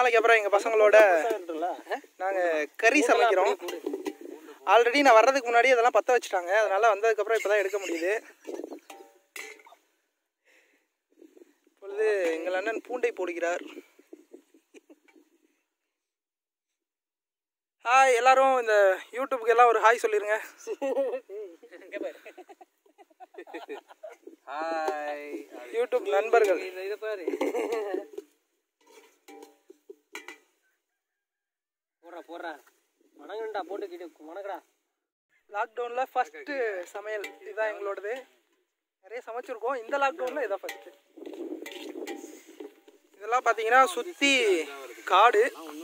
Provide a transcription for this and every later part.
நாளைக்கு அப்புறம் எங்கள் பசங்களோட நாங்கள் கறி சமைக்கிறோம் ஆல்ரெடி நான் வர்றதுக்கு முன்னாடி அதெல்லாம் பற்ற வச்சுட்டாங்க அதனால வந்ததுக்கப்புறம் இப்போ தான் எடுக்க முடியுது இப்பொழுது எங்கள் அண்ணன் பூண்டை போடுகிறார் ஹாய் எல்லாரும் இந்த யூடியூப்க்கு எல்லாம் ஒரு ஹாய் சொல்லிருங்க ஹாய் யூடியூப் நண்பர்கள் இந்த இதை பாரு போடுறா போடுறா வணங்கண்டா போட்டுக்கிட்டு வணக்கடா லாக்டவுனில் ஃபஸ்ட்டு சமையல் இதுதான் எங்களோடது நிறைய சமைச்சிருக்கோம் இந்த லாக்டவுனில் இதான் ஃபஸ்ட்டு இதெல்லாம் பார்த்தீங்கன்னா சுற்றி காடு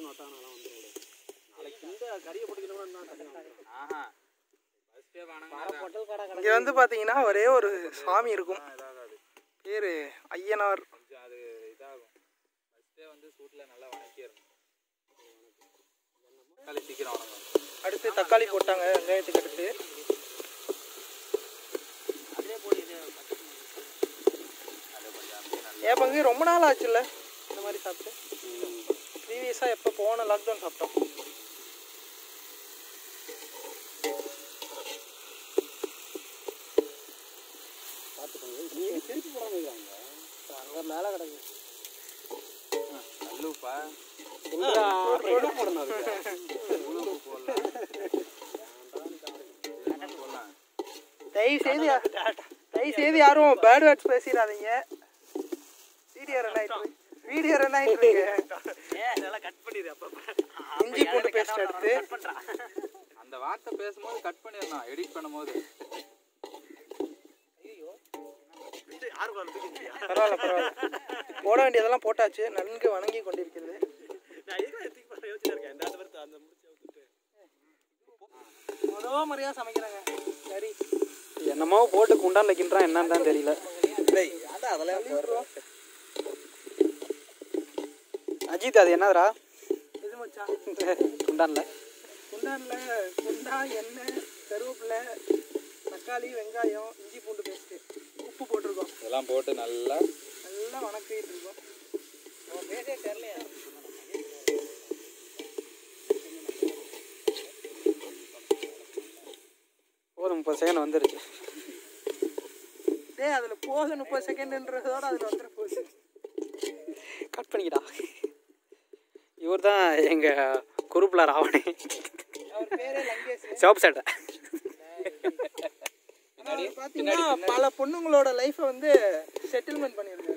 ஆஹா ஃபர்ஸ்டே வணங்க பொட்டல் கடை இங்கே வந்து பார்த்தீங்கன்னா ஒரே ஒரு சாமி இருக்கும் பேர் ஐயனார் கொஞ்சம் அது இதாகும் ஃபர்ஸ்டே வந்து சூட்டில் நல்லா வணக்கிடணும் தக்காளி சீக்கிரம் வணங்கும் அடுத்து தக்காளி போட்டாங்க வெங்காயத்துக்கு அடுத்து அதிலே போடு இது அது கொஞ்சம் அப்படியே நல்லா ஏன் பங்கு ரொம்ப நாள் ஆச்சுல்ல இந்த மாதிரி சாப்பிட்டு ப்ரீவியஸாக எப்போ போன லாக்டவுன் சாப்பிட்டோம் அங்கே மேலே கிடக்கு நல்லுப்பா போடணும் அதுக்கு உணவு போடலாம் இது போடலாம் தயவு செய்து யா- தயவு செய்து யாரும் பேட் வேர்ட்ஸ் பேசிடாதீங்க வீடியோ ரன் ஆயிட்டு இருக்கு. வீடியோ ரன் ஆயிட்டு இருக்கு இதெல்லாம் கட் பண்ணிடு அப்போ இஞ்சி பூண்டு பேஸ்ட் எடுத்து அந்த வார்த்தை பேசும்போது கட் பண்ணிடலாம் எடிட் பண்ணும்போது பரவாயில்ல பரவாயில்ல போட வேண்டியதெல்லாம் போட்டாச்சு நன்கு வணங்கி கொண்டிருக்கிறது முதோ முறையாக சமைக்கிறாங்க சரி என்னமோ போட்டு குண்டான் வைக்கின்றான் என்னன்னு தான் தெரியல அஜித் அது என்னதுடா இது மச்சான் குண்டான்ல குண்டானில் குண்டா எண்ணெய் கருவேப்பிலை தக்காளி வெங்காயம் இஞ்சி பூண்டு பேஸ்ட்டு உப்பு போட்டிருக்கோம் இதெல்லாம் போட்டு நல்லா நல்லா வணக்கிட்டு இருக்கோம் போதும் முப்பது செகண்ட் வந்துருச்சு டேய் அதில் போகுது முப்பது செகண்டுன்றதோட அதில் வந்துட போகுது கட் பண்ணிக்கிடா இவர் தான் எங்கள் குரூப்பில் ராவணே அவர் பேரே லங்கேஷ் சிவப்பு சட்டை அவர் பார்த்தீங்கன்னா பல பொண்ணுங்களோட லைஃப்பை வந்து செட்டில்மெண்ட் பண்ணியிருந்தாரு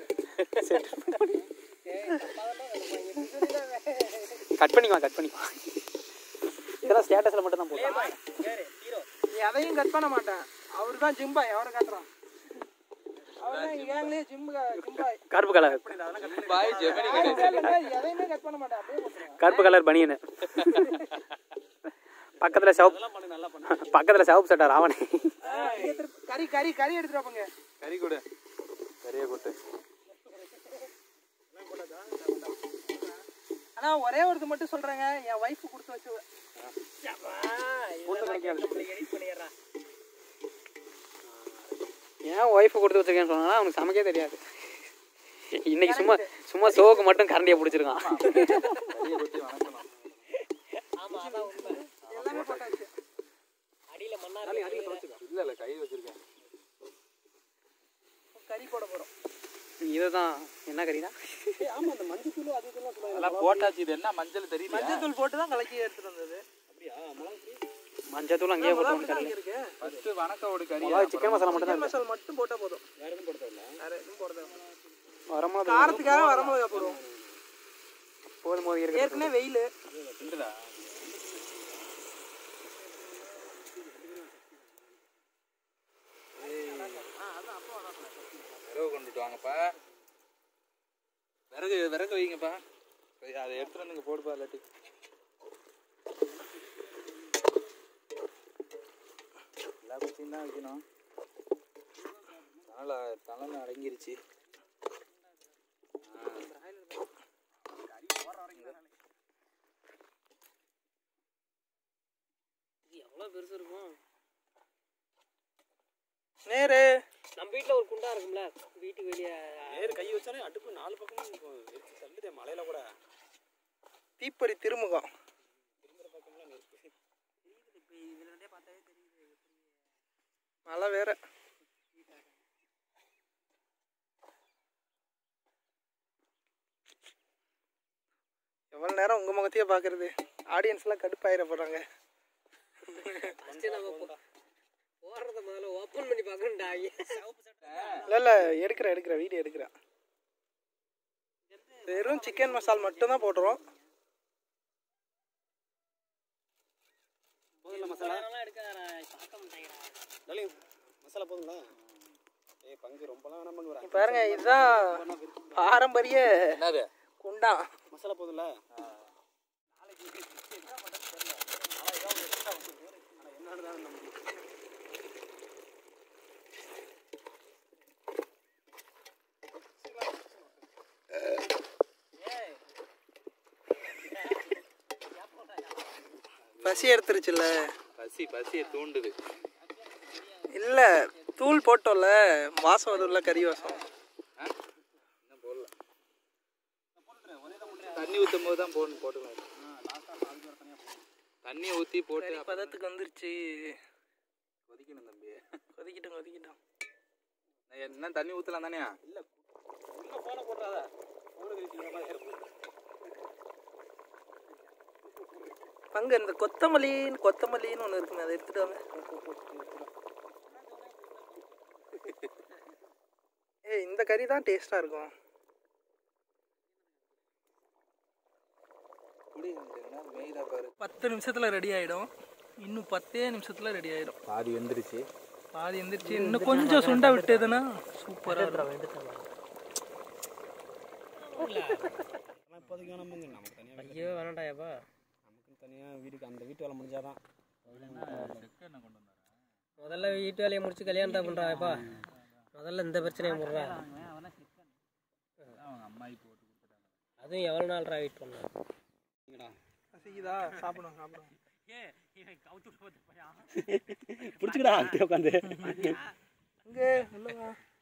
கட் பண்ணிக்குவான் கட் பண்ணிக்குவான் இதெல்லாம் ஸ்டேட்டஸில் மட்டும் தான் போடுறான் நீ அதையும் கட் பண்ண மாட்டேன் அவர் தான் ஜிம்பாய் அவரை காட்டுறான் அவர் தான் கேங்லேயே ஜிம் ஜிம்பாய் கருப்பு கலர் பாய் ஜெமினி எதையுமே கட் பண்ண மாட்டேன் அப்படியே போட்டுருவேன் கருப்பு கலர் பனியனு பக்கத்தில் சிவப்பு பக்கத்தில் சிவப்பு சட்டை ராவணே இங்கே திருப்பி கறி கறி கறி எடுத்துட்டு வாங்க கறி கொடு கறியை கொட்டு ஆனா ஒரே ஒரு இது மட்டும் சொல்றேங்க என் ஒய்ஃப் கொடுத்து வச்சு ஏன் ஒய்ஃபு கொடுத்து வச்சிருக்கேன்னு சொன்னா அவனுக்கு சமைக்கே தெரியாது இன்னைக்கு சும்மா சும்மா சோக்கு மட்டும் கரண்டியை பிடிச்சிருக்கான் கறியை கொட்டி வணக்கணும் எல்லாமே போட்டாச்சு இல்ல இல்ல கை வச்சிருக்கேன் கறி போட போறோம் இதுதான் என்ன கறினா அதெல்லாம் போட்டாச்சு இது என்ன மஞ்சள் தெரியல மஞ்சள் தூள் போட்டு தான் கலக்கி எடுத்துட்டு வந்தது மஞ்சத்தூள் அங்கேயே போட்டோம் அப்படிதான் இங்க இருக்கு ஃபர்ஸ்ட் வணக்க ஒரு கறி மிளகாய் சிக்கன் மசாலா மட்டும் சிக்கன் மசாலா மட்டும் போட்டா போதும் வேற எதுவும் போட வேற எதுவும் போட தேவை வரும்போது காரத்துக்காக வரமிளகா போடுவோம் போதும் போது இருக்கு ஏற்கனவே வெயில் உண்டுடா விறகு கொண்டுட்டு வாங்கப்பா விறகு விறகு வைங்கப்பா போய் அதை எடுத்துட்டு வந்துங்க போடுப்பா இல்லாட்டி எல்லா குச்சியும் தான் வைக்கணும் தலை தலை அடங்கிருச்சு எவ்வளோ பெருசு இருக்கும் நேரு நம்ம வீட்டில் ஒரு குண்டா இருக்கும்ல வீட்டுக்கு வெளியே நேரு கை வச்சாலே அடுப்பு நாலு பக்கமும் தள்ளுதே மலையில கூட தீப்பொறி திருமுகம் மழை வேற எவ்வளோ நேரம் உங்கள் முகத்தையே பார்க்கறது ஆடியன்ஸ்லாம் கடுப்பாயிர போகிறாங்க போடுறத முதல்ல ஓப்பன் பண்ணி பார்க்கணும்டா இல்லை இல்லை எடுக்கிறேன் எடுக்கிறேன் வீடியோ எடுக்கிறேன் வெறும் சிக்கன் மசால் மட்டும்தான் போட்டுறோம் மசாலா எடுக்காதடா பார்க்க மாட்டேங்கிறா டார்லிங் மசாலா போதுங்களா ஏய் பங்கு ரொம்பலாம் வேணாம் பண்ணுறேன் இங்க பாருங்க இதுதான் பாரம்பரிய என்னது குண்டா மசாலா போதும்ல பசி எடுத்துருச்சுல்ல பசி பசியை தூண்டுது இல்ல தூள் போட்டோம்ல வாசம் வரும்ல கறி வாசம் இன்னும் போடல தண்ணி ஊற்றும் போது தான் போடணும் போட்டுக்கலாம் தண்ணியை ஊற்றி போட்டு கறி பதத்துக்கு வந்துருச்சு கொதிக்கணும் தம்பி கொதிக்கிட்டோம் கொதிக்கிட்டோம் நான் என்ன தண்ணி ஊற்றலாம் தானே உள்ள போன போடுறாத ஃபோனு கழிச்சு மாதிரி இருக்கும் பங்கு இந்த கொத்தமல்லின்னு கொத்தமல்லின்னு ஒன்று இருக்குங்க அதை எடுத்துட்டு வாங்க ஏய் இந்த கறி தான் டேஸ்டாக இருக்கும் குடி மெயிலாக பாரு பத்து நிமிஷத்தில் ரெடி ஆகிடும் இன்னும் பத்தே நிமிஷத்தில் ரெடி ஆகிடும் பாதி வெந்துருச்சு பாதி எந்திரிச்சு இன்னும் கொஞ்சம் சுண்டை விட்டதுன்னா சூப்பராக இருக்கும் ஆனால் இப்போதைக்கு வேணாம் பங்கு நமக்கு தனியாக ஐயோ வேணாண்டாயாப்பா நமக்கு தனியாக வீட்டுக்கு அந்த வீட்டு வேலை முடிஞ்சாதான் முதல்ல வீட்டு வேலையை முடிச்சு கல்யாணத்தை பண்ணுறாப்பா முதல்ல இந்த பிரச்சனையை முடுறா அதுவும் எவ்வளோ நாள்ரா வெயிட் பண்ண பசிக்குதா சாப்பிடும் சாப்பிடும் பிடிச்சிக்கடா அங்கே உட்காந்து இங்கே இல்லைங்க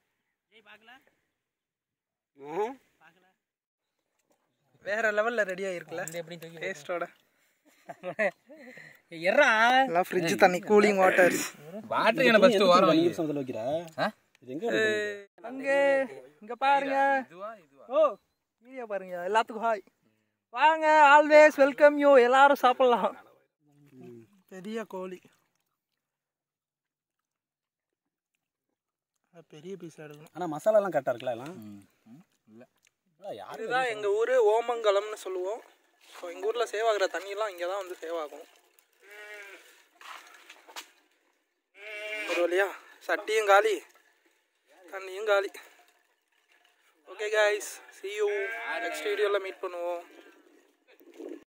வேற லெவல்ல ரெடி ஆயிருக்குல்ல எப்படி தூக்கி டேஸ்டோட எறா எல்லாம் ஃப்ரிட்ஜ் தண்ணி கூலிங் வாட்டர் வாட்டர் என்ன ஃபஸ்ட்டு வரும் நீர் சமத்தில் வைக்கிற ஆ? இது எங்கே அங்க இங்க பாருங்க இதுவா இதுவா ஓ வீடியோ பாருங்க எல்லாத்துக்கும் ஹாய் வாங்க ஆல்வேஸ் வெல்கம் யூ எல்லாரும் சாப்பிடலாம் பெரிய கோழி அஹ் பெரிய பீஸ் எடுக்கணும் ஆனால் மசாலாலாம் கரெக்டாக இருக்குல்ல எல்லாம் இல்லை இல்லை யாரு இதுதான் எங்க ஊரு ஓமங்கலம்னு சொல்லுவோம் ஸோ எங்க ஊர்ல சேவ் ஆகுற தண்ணியெல்லாம் இங்கே தான் வந்து சேவ் ஆகும் ஒரு வழியா சட்டியும் காலி தண்ணியும் காலி okay guys see you next வீடியோவில் மீட் பண்ணுவோம்